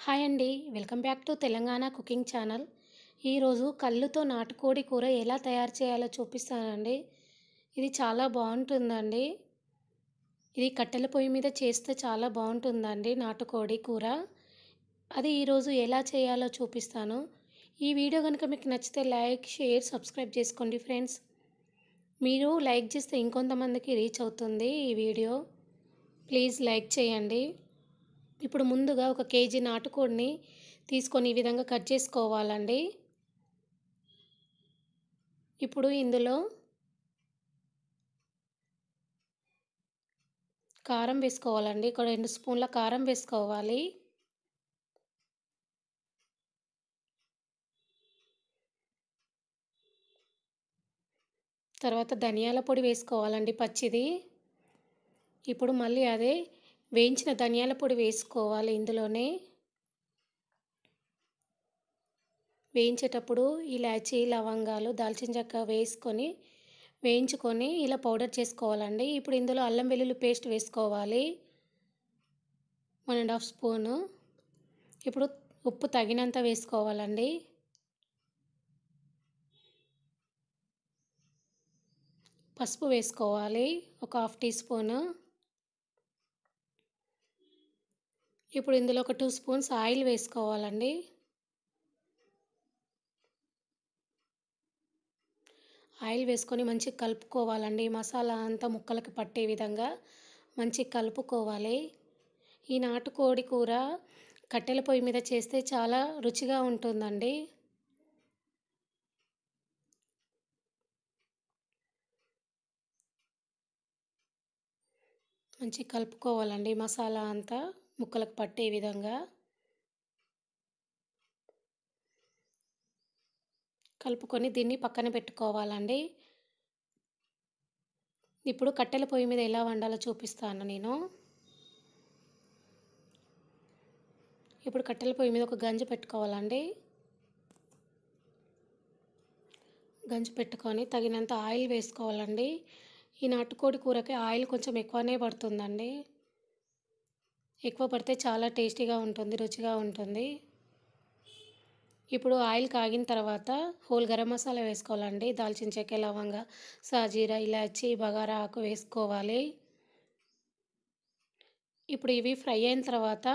hi అండి welcome back to Telangana cooking channel ఈరోజు కళ్ళుతో నాటుకోడి కూర ఎలా తయారు చేయాలో చూపిస్తానండి ఇది చాలా బాగుంటుందండి ఇది కట్టెల పొయ్యి మీద చేస్తే చాలా బాగుంటుందండి నాటుకోడి కూర అది ఈరోజు ఎలా చేయాలో చూపిస్తాను ఈ వీడియో కనుక మీకు నచ్చితే లైక్ షేర్ సబ్స్క్రైబ్ చేసుకోండి ఫ్రెండ్స్ మీరు లైక్ చేస్తే ఇంకొంతమందికి రీచ్ అవుతుంది ఈ వీడియో ప్లీజ్ లైక్ చేయండి ఇప్పుడు ముందుగా ఒక కేజీ నాటుకోడిని తీసుకొని ఈ విధంగా కట్ చేసుకోవాలండి ఇప్పుడు ఇందులో కారం వేసుకోవాలండి ఒక రెండు స్పూన్ల కారం వేసుకోవాలి తర్వాత ధనియాల పొడి వేసుకోవాలండి పచ్చిది ఇప్పుడు మళ్ళీ అదే వేయించిన ధనియాల పొడి వేసుకోవాలి ఇందులోనే వేయించేటప్పుడు ఇలాచీ లవంగాలు దాల్చిన చెక్క వేసుకొని వేయించుకొని ఇలా పౌడర్ చేసుకోవాలండి ఇప్పుడు ఇందులో అల్లం వెల్లుల్లి పేస్ట్ వేసుకోవాలి వన్ అండ్ హాఫ్ స్పూను ఇప్పుడు ఉప్పు తగినంత వేసుకోవాలండి పసుపు వేసుకోవాలి ఒక హాఫ్ టీ స్పూను ఇప్పుడు ఇందులో ఒక టూ స్పూన్స్ ఆయిల్ వేసుకోవాలండి ఆయిల్ వేసుకొని మంచిగా కలుపుకోవాలండి మసాలా అంతా ముక్కలకి పట్టే విధంగా మంచిగా కలుపుకోవాలి ఈ నాటుకోడి కూర కట్టెల పొయ్యి మీద చేస్తే చాలా రుచిగా ఉంటుందండి మంచిగా కలుపుకోవాలండి మసాలా అంతా ముక్కలకు పట్టే విధంగా కలుపుకొని దీన్ని పక్కన పెట్టుకోవాలండి ఇప్పుడు కట్టెల పొయ్యి మీద ఎలా వండాలో చూపిస్తాను నేను ఇప్పుడు కట్టెల పొయ్యి మీద ఒక గంజి పెట్టుకోవాలండి గంజి పెట్టుకొని తగినంత ఆయిల్ వేసుకోవాలండి ఈ నాటుకోడి కూరకి ఆయిల్ కొంచెం ఎక్కువనే పడుతుందండి ఎక్కువ పడితే చాలా టేస్టీగా ఉంటుంది రుచిగా ఉంటుంది ఇప్పుడు ఆయిల్ కాగిన తర్వాత హోల్ గరం మసాలా వేసుకోవాలండి దాల్చిన చెక్క లవంగ సాజీరా ఇలాచి బగారా ఆకు వేసుకోవాలి ఇప్పుడు ఇవి ఫ్రై అయిన తర్వాత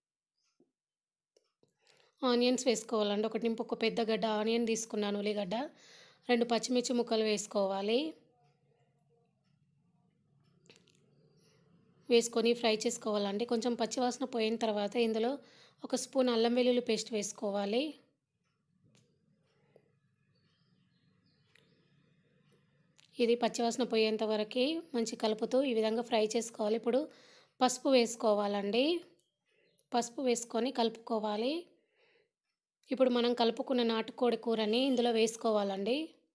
ఆనియన్స్ వేసుకోవాలండి ఒకటి నింపు ఒక పెద్ద గడ్డ ఆనియన్ తీసుకున్నాను ఉల్లిగడ్డ రెండు పచ్చిమిర్చి ముక్కలు వేసుకోవాలి వేసుకొని ఫ్రై చేసుకోవాలండి కొంచెం పచ్చివాసన పోయిన తర్వాత ఇందులో ఒక స్పూన్ అల్లం వెల్లుల్లి పేస్ట్ వేసుకోవాలి ఇది పచ్చివాసన పోయేంత వరకు మంచి కలుపుతూ ఈ విధంగా ఫ్రై చేసుకోవాలి ఇప్పుడు పసుపు వేసుకోవాలండి పసుపు వేసుకొని కలుపుకోవాలి ఇప్పుడు మనం కలుపుకున్న నాటుకోడి కూరని ఇందులో వేసుకోవాలండి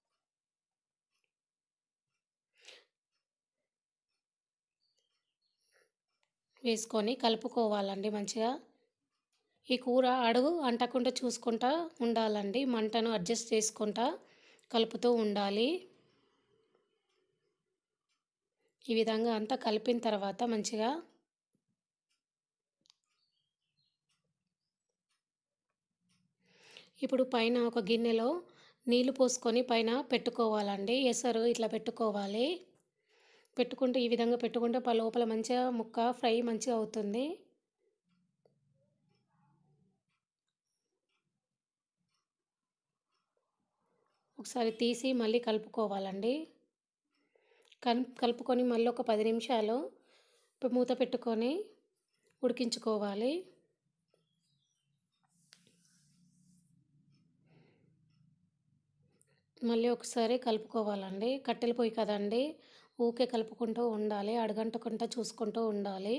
వేసుకొని కలుపుకోవాలండి మంచిగా ఈ కూర అడుగు అంటకుండా చూసుకుంటా ఉండాలండి మంటను అడ్జస్ట్ చేసుకుంటా కలుపుతూ ఉండాలి ఈ విధంగా అంతా కలిపిన తర్వాత మంచిగా ఇప్పుడు పైన ఒక గిన్నెలో నీళ్లు పోసుకొని పైన పెట్టుకోవాలండి ఎసరు ఇట్లా పెట్టుకోవాలి పెట్టుకుంటే ఈ విధంగా పెట్టుకుంటే లోపల మంచిగా ముక్క ఫ్రై మంచిగా అవుతుంది ఒకసారి తీసి మళ్ళీ కలుపుకోవాలండి కల్ కలుపుకొని మళ్ళీ ఒక పది నిమిషాలు మూత పెట్టుకొని ఉడికించుకోవాలి మళ్ళీ ఒకసారి కలుపుకోవాలండి కట్టెల పొయ్యి కదండి ఊకే కలుపుకుంటూ ఉండాలి అడగంటకుండా చూసుకుంటూ ఉండాలి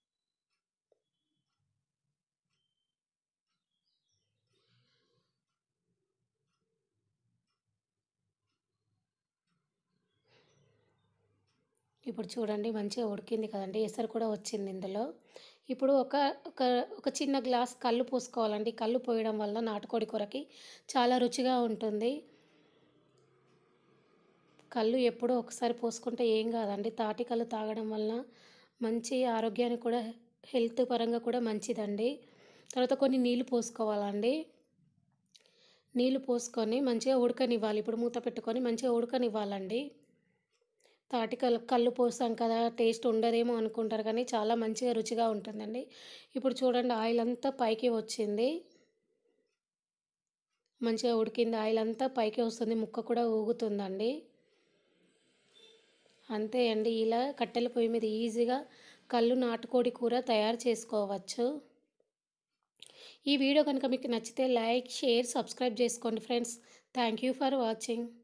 ఇప్పుడు చూడండి మంచిగా ఉడికింది కదండి ఎసరు కూడా వచ్చింది ఇందులో ఇప్పుడు ఒక ఒక ఒక చిన్న గ్లాస్ కళ్ళు పోసుకోవాలండి కళ్ళు పోయడం వల్ల నాటుకోడి కూరకి చాలా రుచిగా ఉంటుంది కళ్ళు ఎప్పుడో ఒకసారి పోసుకుంటే ఏం కాదండి తాటి కళ్ళు తాగడం వలన మంచి ఆరోగ్యానికి కూడా హెల్త్ పరంగా కూడా మంచిదండి తర్వాత కొన్ని నీళ్ళు పోసుకోవాలండి నీళ్ళు పోసుకొని మంచిగా ఉడకనివ్వాలి ఇప్పుడు మూత పెట్టుకొని మంచిగా ఉడకనివ్వాలండి తాటి కల్ కళ్ళు పోసాం కదా టేస్ట్ ఉండదేమో అనుకుంటారు కానీ చాలా మంచిగా రుచిగా ఉంటుందండి ఇప్పుడు చూడండి ఆయిల్ అంతా పైకి వచ్చింది మంచిగా ఉడికింది ఆయిల్ అంతా పైకి వస్తుంది ముక్క కూడా ఊగుతుందండి అంతే అండి ఇలా కట్టెల పొయ్యి మీద ఈజీగా కళ్ళు నాటుకోడి కూర తయారు చేసుకోవచ్చు ఈ వీడియో కనుక మీకు నచ్చితే లైక్ షేర్ సబ్స్క్రైబ్ చేసుకోండి friends thank you for watching